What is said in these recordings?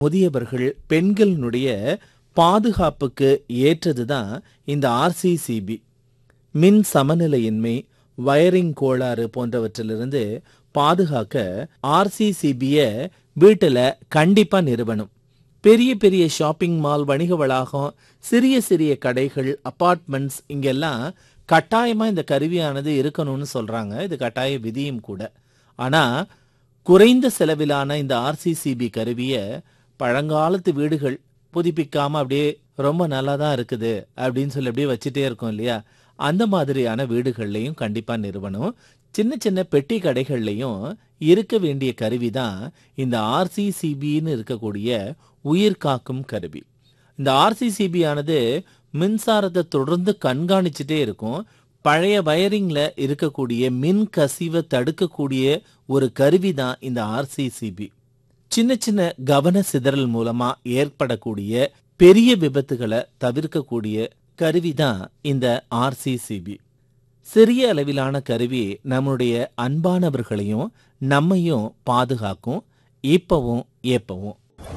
முதியவர்கள் பெண்களினுடைய பாதுகாப்புக்கு ஏற்றதுதான் இந்த ஆர்சிசிபி மின் சமநிலையின்மை வயரிங் கோளாறு போன்றவற்றிலிருந்து பாதுகாக்க ஆர்சிசிபிய வீட்டுல கண்டிப்பா நிறுவனம் பெரிய பெரிய ஷாப்பிங் மால் வணிக வளாகம் சிறிய சிறிய கடைகள் அபார்ட்மெண்ட்ஸ் இங்கெல்லாம் கட்டாயமா இந்த கருவியானது இருக்கணும்னு சொல்றாங்க இது கட்டாய விதியும் கூட ஆனா குறைந்த செலவிலான இந்த ஆர்சிசிபி கருவிய பழங்காலத்து வீடுகள் புதுப்பிக்காம அப்படியே ரொம்ப நல்லா தான் இருக்குது அப்படின்னு சொல்லி அப்படியே வச்சுட்டே இருக்கோம் இல்லையா அந்த மாதிரியான வீடுகள்லையும் கண்டிப்பா நிறுவனம் சின்ன சின்ன பெட்டி கடைகள்லையும் இருக்க வேண்டிய கருவி தான் இந்த ஆர்சிசிபின்னு இருக்கக்கூடிய உயிர் காக்கும் கருவி இந்த ஆர்சிசிபி ஆனது மின்சாரத்தை தொடர்ந்து கண்காணிச்சுட்டே இருக்கும் பழைய வயரிங்ல இருக்கக்கூடிய மின் கசிவை தடுக்கக்கூடிய ஒரு கருவி தான் இந்த ஆர்சிசிபி சின்ன சின்ன கவன சிதறல் மூலமா ஏற்படக்கூடிய பெரிய விபத்துகளை தவிர்க்கக்கூடிய கருவி தான் இந்த ஆர்சிசிபி சிறிய அளவிலான கருவி நம்முடைய அன்பானவர்களையும் நம்மையும் பாதுகாக்கும் இப்பவும் ஏப்பவும்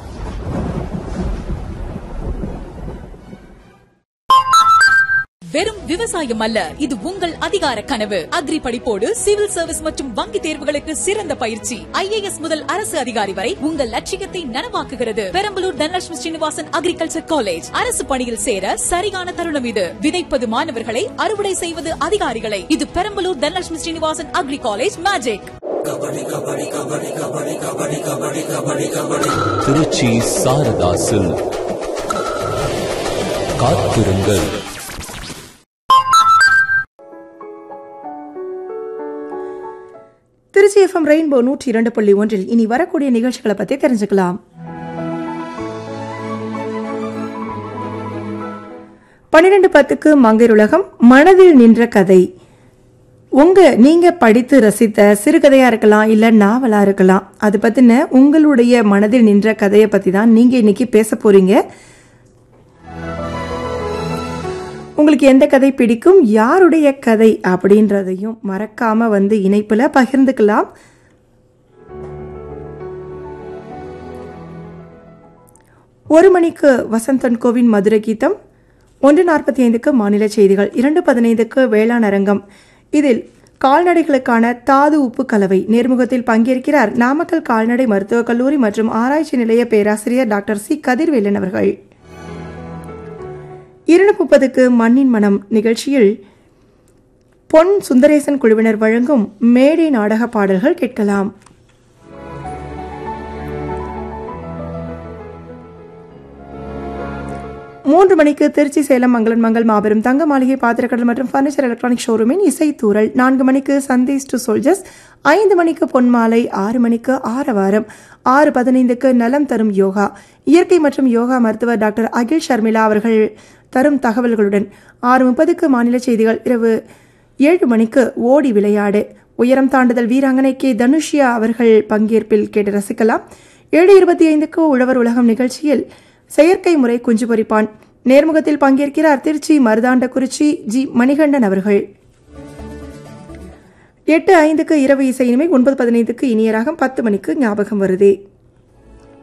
வெறும் விவசாயம் அல்ல இது உங்கள் அதிகார கனவு அக்ரி படிப்போடு சிவில் சர்வீஸ் மற்றும் வங்கி தேர்வுகளுக்கு சிறந்த பயிற்சி ஐஏஎஸ் முதல் அரசு அதிகாரி வரை உங்கள் லட்சியத்தை நனவாக்குகிறது பெரம்பலூர் தனலட்சுமி ஸ்ரீனிவாசன் அக்ரிகல்ச்சர் காலேஜ் அரசு பணியில் சேர சரியான தருணம் இது விதைப்பது மாணவர்களை அறுவடை செய்வது அதிகாரிகளை இது Perambalur Dhanalakshmi Srinivasan agri college magic Trichy Saradha silk காத்திருங்கள் திருச்சி எஃப்எம் ரெயின்போ நூற்றி இரண்டு புள்ளி ஒன்றில் இனி வரக்கூடிய நிகழ்ச்சிகளை பத்தி தெரிஞ்சுக்கலாம் பன்னிரண்டு பத்துக்கு மங்கையுலகம் மனதில் நின்ற கதை உங்க நீங்க படித்து ரசித்த சிறுகதையா இருக்கலாம் இல்ல நாவலா இருக்கலாம் அது பத்தின உங்களுடைய மனதில் நின்ற கதையை பத்தி தான் நீங்க இன்னைக்கு பேச போறீங்க உங்களுக்கு எந்த கதை பிடிக்கும் யாருடைய கதை அப்படின்றதையும் மறக்காம வந்து இணைப்புல பகிர்ந்துக்கலாம் ஒரு மணிக்கு வசந்தன் கோவின் மதுரை கீதம் ஒன்று நாற்பத்தி ஐந்துக்கு மாநில செய்திகள் இரண்டு பதினைந்துக்கு வேளாண் அரங்கம் இதில் கால்நடைகளுக்கான தாது உப்பு கலவை நேர்முகத்தில் பங்கேற்கிறார் நாமக்கல் கால்நடை மருத்துவக் கல்லூரி மற்றும் ஆராய்ச்சி நிலைய பேராசிரியர் டாக்டர் சி கதிர்வேலன் அவர்கள் இரண்டு முப்பதுக்கு மண்ணின் மனம் நிகழ்ச்சியில் பொன் சுந்தரேசன் குழுவினர் வழங்கும் மேடை நாடக பாடல்கள் கேட்கலாம் மூன்று மணிக்கு திருச்சி சேலம் மங்களன் மங்கள் மாபெரும் தங்க மாளிகை பாத்திரக்கடல் மற்றும் ஃபர்னிச்சர் எலக்ட்ரானிக் ஷோரூமின் இசைத்தூரல் நான்கு மணிக்கு சந்தேஷ் டு சோல்ஜர்ஸ் ஐந்து மணிக்கு பொன்மாலை ஆறு மணிக்கு ஆரவாரம் ஆறு பதினைந்துக்கு நலம் தரும் யோகா இயற்கை மற்றும் யோகா மருத்துவர் டாக்டர் அகில் ஷர்மிளா அவர்கள் தரும் தகவல்களுடன் ஆறு முப்பதுக்கு மாநில செய்திகள் இரவு ஏழு மணிக்கு ஓடி விளையாடு உயரம் தாண்டுதல் வீராங்கனை கே தனுஷ்யா அவர்கள் பங்கேற்பில் கேட்டு ரசிக்கலாம் ஏழு இருபத்தி ஐந்துக்கு உழவர் உலகம் நிகழ்ச்சியில் செயற்கை முறை குஞ்சு பொறிப்பான் நேர்முகத்தில் பங்கேற்கிறார் திருச்சி மருதாண்டக்குறிச்சி ஜி மணிகண்டன் அவர்கள் எட்டு ஐந்துக்கு இரவு இசை இனிமை ஒன்பது பதினைந்துக்கு இனியராகம் பத்து மணிக்கு ஞாபகம் வருதே